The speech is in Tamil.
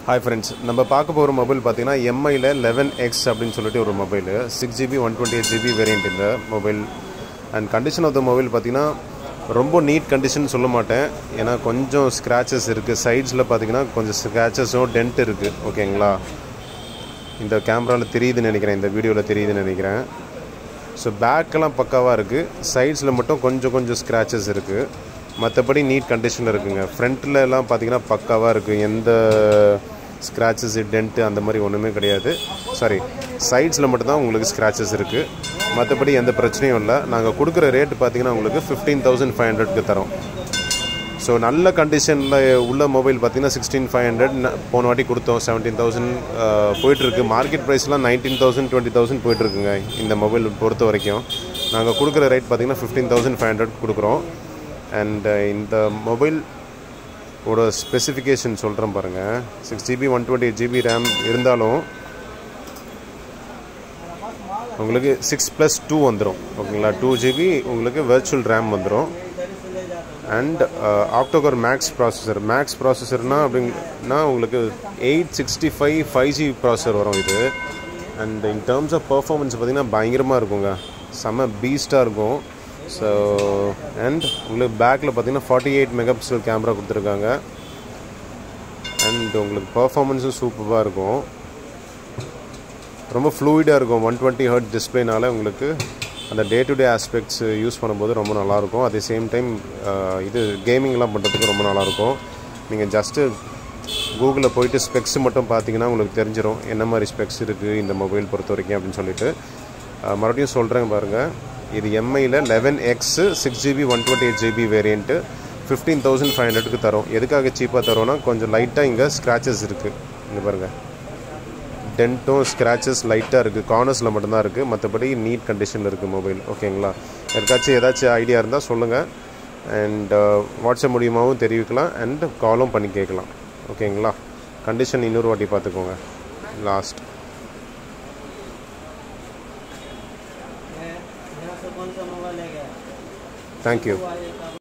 ஹாய் ஃப்ரெண்ட்ஸ் நம்ம பார்க்க போகிற மொபைல் பார்த்தீங்கன்னா எம்ஐயில் லெவன் எக்ஸ் அப்படின்னு சொல்லிட்டு ஒரு mobile six GB one twenty eight GB variant இந்த mobile and condition of the mobile பார்த்தீங்கன்னா ரொம்ப நீட் கண்டிஷன் சொல்ல மாட்டேன் ஏன்னா கொஞ்சம் ஸ்க்ராச்சஸ் இருக்குது சைட்ஸில் பார்த்தீங்கன்னா கொஞ்சம் ஸ்க்ராச்சஸும் டென்ட் இருக்குது ஓகேங்களா இந்த கேமராவில் தெரியுதுன்னு நினைக்கிறேன் இந்த வீடியோவில் தெரியுதுன்னு நினைக்கிறேன் ஸோ பேக்கெல்லாம் பக்காவாக இருக்குது சைட்ஸில் மட்டும் கொஞ்சம் கொஞ்சம் ஸ்க்ராச்சஸ் இருக்குது மற்றபடி நீட் கண்டிஷனில் இருக்குங்க ஃப்ரண்ட்டில் எல்லாம் பார்த்தீங்கன்னா பக்காவாக இருக்குது எந்த ஸ்க்ராச்சஸ் டென்ட்டு அந்த மாதிரி ஒன்றுமே கிடையாது சாரி சைட்ஸில் மட்டும்தான் உங்களுக்கு ஸ்க்ராச்சஸ் இருக்குது மற்றபடி எந்த பிரச்சனையும் இல்லை நாங்கள் கொடுக்குற ரேட்டு பார்த்தீங்கன்னா உங்களுக்கு ஃபிஃப்டீன் தௌசண்ட் ஃபைவ் ஹண்ட்ரட்க்கு தரோம் ஸோ நல்ல கண்டிஷனில் உள்ள மொபைல் பார்த்தீங்கன்னா சிக்ஸ்டீன் ஃபைவ் ஹண்ட்ரட் போன வாட்டி கொடுத்தோம் செவன்டீன் தௌசண்ட் போயிட்டுருக்கு மார்க்கெட் ப்ரைஸ்லாம் நைன்டீன் தௌசண்ட் டுவெண்ட்டி தௌசண்ட் போயிட்டுருக்குங்க இந்த மொபைல் பொறுத்த வரைக்கும் நாங்கள் கொடுக்குற ரேட் பார்த்தீங்கன்னா ஃபிஃப்டீன் தௌசண்ட் ஃபைவ் ஹண்ட்ரட் கொடுக்குறோம் அண்ட் இந்த மொபைல் ஓட ஸ்பெசிஃபிகேஷன் சொல்கிறேன் பாருங்கள் six GB one twenty eight GB RAM இருந்தாலும் உங்களுக்கு சிக்ஸ் ப்ளஸ் டூ வந்துடும் ஓகேங்களா டூ ஜிபி உங்களுக்கு வெர்ச்சுவல் ரேம் வந்துடும் and octacore max processor max ப்ராசஸர்னா அப்படின்னா உங்களுக்கு eight sixty five five G processor வரும் இது and in terms of performance பார்த்திங்கன்னா பயங்கரமாக இருக்குங்க செம்ம பீஸ்டாக இருக்கும் ஸோ அண்ட் உங்களுக்கு பேக்கில் பார்த்தீங்கன்னா forty eight megapixel camera கொடுத்துருக்காங்க அண்ட் உங்களுக்கு பர்ஃபார்மன்ஸும் சூப்பராக இருக்கும் ரொம்ப ஃப்ளூயிடாக இருக்கும் ஒன் டுவெண்ட்டி ஹர்ட் டிஸ்பிளேனால உங்களுக்கு அந்த day to day aspects use பண்ணும்போது ரொம்ப நல்லாயிருக்கும் அதே சேம் டைம் இது கேமிங்லாம் பண்ணுறதுக்கு ரொம்ப நல்லாயிருக்கும் நீங்கள் ஜஸ்ட்டு கூகுளில் போயிட்டு ஸ்பெக்ஸ் மட்டும் பார்த்தீங்கன்னா உங்களுக்கு தெரிஞ்சிடும் என்ன மாதிரி ஸ்பெக்ஸ் இருக்குது இந்த மொபைல் பொறுத்த வரைக்கும் அப்படின்னு சொல்லிட்டு மறுபடியும் சொல்கிறேன் பாருங்கள் இது எம்ஐயில் eleven X six GB one twenty eight GB variant fifteen thousand five ஹண்ட்ரடுக்கு தரோம் எதுக்காக சீப்பாக தரோன்னா கொஞ்சம் லைட்டாக இங்கே ஸ்க்ராச்சஸ் இருக்குது இங்கே பாருங்கள் டென்ட்டும் ஸ்க்ராச்சஸ் லைட்டாக இருக்குது கார்னர்ஸில் மட்டும்தான் இருக்குது மற்றபடி நீட் கண்டிஷனில் இருக்குது மொபைல் ஓகேங்களா யாருக்காச்சும் ஏதாச்சும் ஐடியா இருந்தால் சொல்லுங்கள் அண்ட் வாட்ஸ்அப் மூலியமாகவும் தெரிவிக்கலாம் அண்ட் காலும் பண்ணி கேட்கலாம் ஓகேங்களா கண்டிஷன் இன்னொரு வாட்டி பார்த்துக்கோங்க லாஸ்ட் यहाँ से कौन सा मोबाइल है क्या தேங்க்யூ